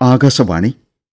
ആകാശവാണി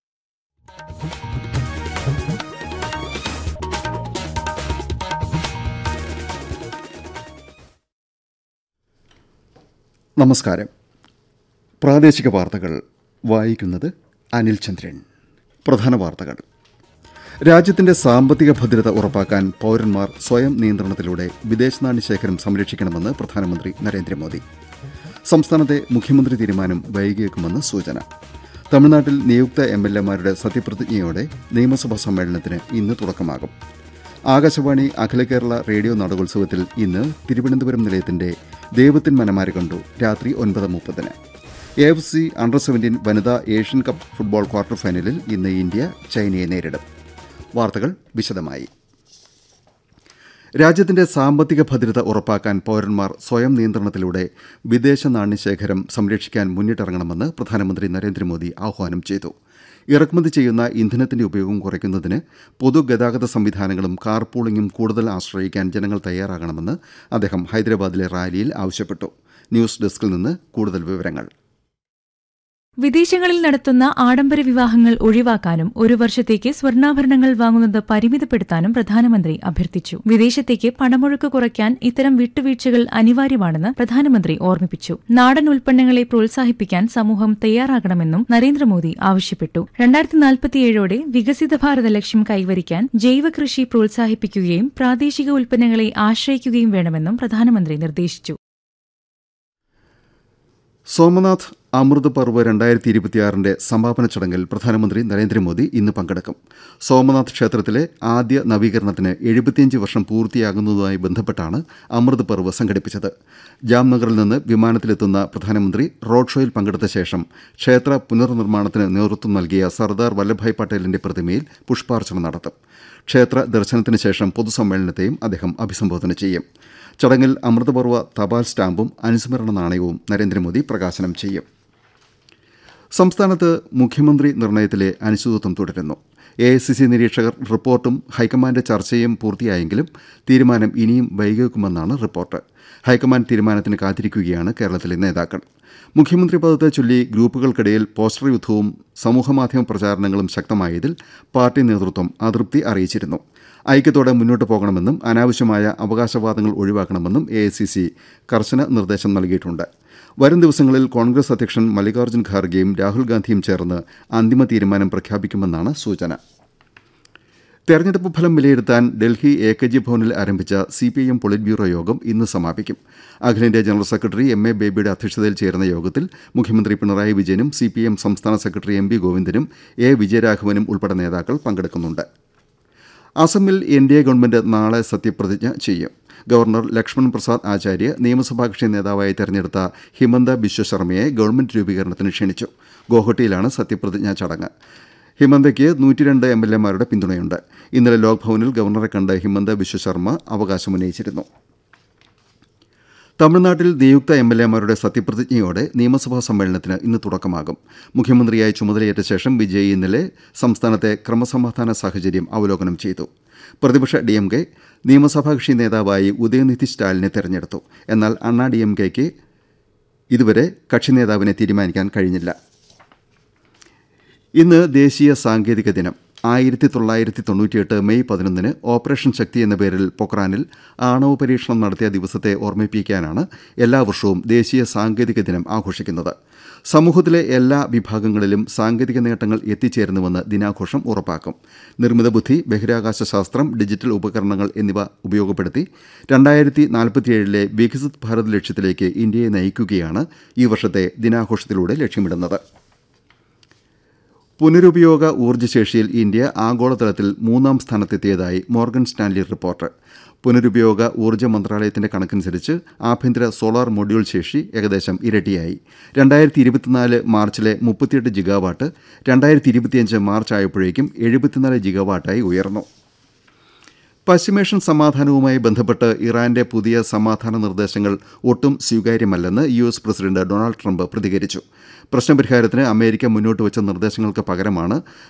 നമസ്കാരം പ്രാദേശിക വാർത്തകൾ വായിക്കുന്നത് അനിൽ ചന്ദ്രൻ പ്രധാന വാർത്തകൾ രാജ്യത്തിന്റെ സാമ്പത്തിക ഭദ്രത ഉറപ്പാക്കാൻ പൌരന്മാർ സ്വയം നിയന്ത്രണത്തിലൂടെ വിദേശ നാണ്യ ശേഖരം സംരക്ഷിക്കണമെന്ന് പ്രധാനമന്ത്രി നരേന്ദ്രമോദി സംസ്ഥാനത്തെ മുഖ്യമന്ത്രി തീരുമാനം വൈകിയേക്കുമെന്ന് സൂചന തമിഴ്നാട്ടിൽ നിയുക്ത എം എൽ എമാരുടെ സത്യപ്രതിജ്ഞയോടെ നിയമസഭാ സമ്മേളനത്തിന് ഇന്ന് തുടക്കമാകും ആകാശവാണി അഖില കേരള റേഡിയോ നാടകോത്സവത്തിൽ ഇന്ന് തിരുവനന്തപുരം നിലയത്തിന്റെ ദൈവത്തിൻ മനമാരെ കണ്ടു രാത്രി ഒൻപത് മുപ്പതിന് A F C under seventeen വനിതാ ഏഷ്യൻ കപ്പ് ഫുട്ബോൾ ക്വാർട്ടർ ഫൈനലിൽ ഇന്ന് ഇന്ത്യ ചൈനയെ നേരിടും വാർത്തകൾ വിശദമായി രാജ്യത്തിന്റെ സാമ്പത്തിക ഭദ്രത ഉറപ്പാക്കാൻ പൌരന്മാർ സ്വയം നിയന്ത്രണത്തിലൂടെ വിദേശ നാണ്യശേഖരം സംരക്ഷിക്കാൻ മുന്നിട്ടിറങ്ങണമെന്ന് പ്രധാനമന്ത്രി നരേന്ദ്രമോദി ആഹ്വാനം ചെയ്തു ഇറക്കുമതി ചെയ്യുന്ന ഇന്ധനത്തിന്റെ ഉപയോഗം കുറയ്ക്കുന്നതിന് പൊതുഗതാഗത സംവിധാനങ്ങളും കാർ പൂളിംഗും കൂടുതൽ ആശ്രയിക്കാൻ ജനങ്ങൾ തയ്യാറാകണമെന്ന് അദ്ദേഹം ഹൈദരാബാദിലെ റാലിയിൽ ആവശ്യപ്പെട്ടു ന്യൂസ് ഡെസ്കിൽ നിന്ന് കൂടുതൽ വിവരങ്ങൾ വിദേശങ്ങളിൽ നടത്തുന്ന ആഡംബര വിവാഹങ്ങൾ ഒഴിവാക്കാനും ഒരു വർഷത്തേക്ക് സ്വർണ്ണാഭരണങ്ങൾ വാങ്ങുന്നത് പരിമിതപ്പെടുത്താനും പ്രധാനമന്ത്രി അഭ്യർത്ഥിച്ചു വിദേശത്തേക്ക് പണമൊഴുക്ക് കുറയ്ക്കാൻ ഇത്തരം വിട്ടുവീഴ്ചകൾ അനിവാര്യമാണെന്ന് പ്രധാനമന്ത്രി ഓർമ്മിപ്പിച്ചു നാടൻ ഉൽപ്പന്നങ്ങളെ പ്രോത്സാഹിപ്പിക്കാൻ സമൂഹം തയ്യാറാകണമെന്നും നരേന്ദ്രമോദി ആവശ്യപ്പെട്ടു രണ്ടായിരത്തി നാൽപ്പത്തിയേഴോടെ വികസിത ഭാരത ലക്ഷ്യം കൈവരിക്കാൻ ജൈവ കൃഷി പ്രോത്സാഹിപ്പിക്കുകയും പ്രാദേശിക ഉൽപ്പന്നങ്ങളെ ആശ്രയിക്കുകയും വേണമെന്നും പ്രധാനമന്ത്രി നിർദ്ദേശിച്ചു സോമനാഥ് അമൃത് പർവ് രണ്ടായിരത്തി ഇരുപത്തിയാറിന്റെ സമാപന ചടങ്ങിൽ പ്രധാനമന്ത്രി നരേന്ദ്രമോദി ഇന്ന് പങ്കെടുക്കും സോമനാഥ് ക്ഷേത്രത്തിലെ ആദ്യ നവീകരണത്തിന് എഴുപത്തിയഞ്ച് വർഷം പൂർത്തിയാകുന്നതുമായി ബന്ധപ്പെട്ടാണ് അമൃത് പർവ് സംഘടിപ്പിച്ചത് ജാംനഗറിൽ നിന്ന് വിമാനത്തിലെത്തുന്ന പ്രധാനമന്ത്രി റോഡ് ഷോയിൽ പങ്കെടുത്ത ശേഷം ക്ഷേത്ര പുനർനിർമ്മാണത്തിന് നേതൃത്വം നൽകിയ സർദാർ വല്ലഭായ് പട്ടേലിന്റെ പ്രതിമയിൽ പുഷ്പാർച്ചന നടത്തും ക്ഷേത്ര ദർശനത്തിന് ശേഷം പൊതുസമ്മേളനത്തെയും അദ്ദേഹം അഭിസംബോധന ചെയ്യും ചടങ്ങിൽ അമൃതപർവ്വ തപാൽ സ്റ്റാമ്പും അനുസ്മരണ നാണയവും നരേന്ദ്രമോദി പ്രകാശനം ചെയ്യും സംസ്ഥാനത്ത് മുഖ്യമന്ത്രി നിർണയത്തിലെ അനിശ്ചിതത്വം തുടരുന്നു എ ഐ സി സി നിരീക്ഷകർ റിപ്പോർട്ടും ഹൈക്കമാൻഡ് ചർച്ചയും പൂർത്തിയായെങ്കിലും തീരുമാനം ഇനിയും വൈകിയേക്കുമെന്നാണ് റിപ്പോർട്ട് ഹൈക്കമാൻഡ് തീരുമാനത്തിന് കാത്തിരിക്കുകയാണ് കേരളത്തിലെ നേതാക്കൾ മുഖ്യമന്ത്രി പദത്തെ ചൊല്ലി ഗ്രൂപ്പുകൾക്കിടയിൽ പോസ്റ്റർ യുദ്ധവും സമൂഹമാധ്യമ പ്രചാരണങ്ങളും ശക്തമായതിൽ പാർട്ടി നേതൃത്വം അതൃപ്തി അറിയിച്ചിരുന്നു ഐക്യത്തോടെ മുന്നോട്ട് പോകണമെന്നും അനാവശ്യമായ അവകാശവാദങ്ങൾ ഒഴിവാക്കണമെന്നും എ കർശന നിർദ്ദേശം നൽകിയിട്ടുണ്ട് വരും ദിവസങ്ങളിൽ കോൺഗ്രസ് അധ്യക്ഷൻ മല്ലികാർജ്ജുൻ ഖാർഗെയും രാഹുൽ ഗാന്ധിയും ചേർന്ന് അന്തിമ തീരുമാനം പ്രഖ്യാപിക്കുമെന്നാണ് സൂചന തെരഞ്ഞെടുപ്പ് ഫലം വിലയിരുത്താൻ ഡൽഹി എ കെ ജി ഭവനിൽ ആരംഭിച്ച C P I M polit bureau യോഗം ഇന്ന് സമാപിക്കും അഖിലേന്ത്യാ ജനറൽ സെക്രട്ടറി എം എ ബേബിയുടെ അധ്യക്ഷതയിൽ ചേരുന്ന യോഗത്തിൽ മുഖ്യമന്ത്രി പിണറായി വിജയനും സി പി എം സംസ്ഥാന സെക്രട്ടറി എം പി ഗോവിന്ദനും എ വിജയരാഘവനും ഉൾപ്പെടെ നേതാക്കൾ പങ്കെടുക്കുന്നുണ്ട് അസമിൽ എൻ ഡി എ ഗവൺമെന്റ് നാളെ സത്യപ്രതിജ്ഞ ചെയ്യും ഗവർണർ ലക്ഷ്മൺ പ്രസാദ് ആചാര്യ നിയമസഭാ കക്ഷി നേതാവായി തെരഞ്ഞെടുത്ത ഹിമന്ത ബിശ്വ ശർമ്മയെ ഗവൺമെന്റ് രൂപീകരണത്തിന് ക്ഷണിച്ചു ഗോഹട്ടിയിലാണ് സത്യപ്രതിജ്ഞാ ചടങ്ങ് ഹിമന്തയ്ക്ക് നൂറ്റിരണ്ട് എം എൽ എമാരുടെ പിന്തുണയുണ്ട് ഇന്നലെ ലോക്ഭവനിൽ ഗവർണറെ കണ്ട് ഹിമന്ത ബിശ്വ ശർമ്മ അവകാശമുന്നയിച്ചിരുന്നു തമിഴ്നാട്ടിൽ നിയുക്ത എം എൽ എമാരുടെ സത്യപ്രതിജ്ഞയോടെ നിയമസഭാ സമ്മേളനത്തിന് ഇന്ന് തുടക്കമാകും മുഖ്യമന്ത്രിയായി ചുമതലയേറ്റ ശേഷം വിജയ് ഇന്നലെ സംസ്ഥാനത്തെ ക്രമസമാധാന സാഹചര്യം അവലോകനം ചെയ്തു പ്രതിപക്ഷ ഡി എം കെ നിയമസഭാ കക്ഷി നേതാവായി ഉദയനിധി സ്റ്റാലിനെ തെരഞ്ഞെടുത്തു എന്നാൽ അണ്ണാ ഡി എം കെക്ക് ഇതുവരെ കക്ഷി നേതാവിനെ തീരുമാനിക്കാൻ കഴിഞ്ഞില്ല ഇന്ന് ദേശീയ സാങ്കേതിക ദിനം ആയിരത്തി തൊള്ളായിരത്തി തൊണ്ണൂറ്റിയെട്ട് മെയ് പതിനൊന്നിന് ഓപ്പറേഷൻ ശക്തി എന്ന പേരിൽ പൊക്രാനിൽ ആണവ പരീക്ഷണം നടത്തിയ ദിവസത്തെ ഓർമ്മിപ്പിക്കാനാണ് എല്ലാ വർഷവും ദേശീയ സാങ്കേതിക ദിനം ആഘോഷിക്കുന്നത് സമൂഹത്തിലെ എല്ലാ വിഭാഗങ്ങളിലും സാങ്കേതിക നേട്ടങ്ങൾ എത്തിച്ചേരുന്നുവെന്ന് ദിനാഘോഷം ഉറപ്പാക്കും നിർമ്മിത ബുദ്ധി ബഹിരാകാശ ശാസ്ത്രം ഡിജിറ്റൽ ഉപകരണങ്ങൾ എന്നിവ ഉപയോഗപ്പെടുത്തി രണ്ടായിരത്തി നാൽപ്പത്തിയേഴിലെ വികസിത് ഭാരത് ലക്ഷ്യത്തിലേക്ക് ഇന്ത്യയെ നയിക്കുകയാണ് ഈ വർഷത്തെ ദിനാഘോഷത്തിലൂടെ ലക്ഷ്യമിടുന്നത് പുനരുപയോഗ ഊർജ്ജശേഷിയിൽ ഇന്ത്യ ആഗോളതലത്തിൽ മൂന്നാം സ്ഥാനത്തെത്തിയതായി മോർഗൻ സ്റ്റാൻലി റിപ്പോർട്ട് പുനരുപയോഗ ഊർജ്ജ മന്ത്രാലയത്തിന്റെ കണക്കനുസരിച്ച് ആഭ്യന്തര സോളാർ മൊഡ്യൂൾ ശേഷി ഏകദേശം ഇരട്ടിയായി രണ്ടായിരത്തി ഇരുപത്തിനാല് മാർച്ചിലെ മുപ്പത്തിയെട്ട് ജിഗാവാട്ട് രണ്ടായിരത്തി ഇരുപത്തിയഞ്ച് മാർച്ച് ആയപ്പോഴേക്കും എഴുപത്തിനാല് ജിഗാവാട്ടായി ഉയർന്നു പശ്ചിമേഷ്യൻ സമാധാനവുമായി ബന്ധപ്പെട്ട് ഇറാന്റെ പുതിയ സമാധാന നിർദ്ദേശങ്ങൾ ഒട്ടും സ്വീകാര്യമല്ലെന്ന് U S president Donald Trump പ്രതികരിച്ചു പ്രശ്നപരിഹാരത്തിന് അമേരിക്ക മുന്നോട്ട് വെച്ച നിർദ്ദേശങ്ങൾക്ക് പകരമാണ്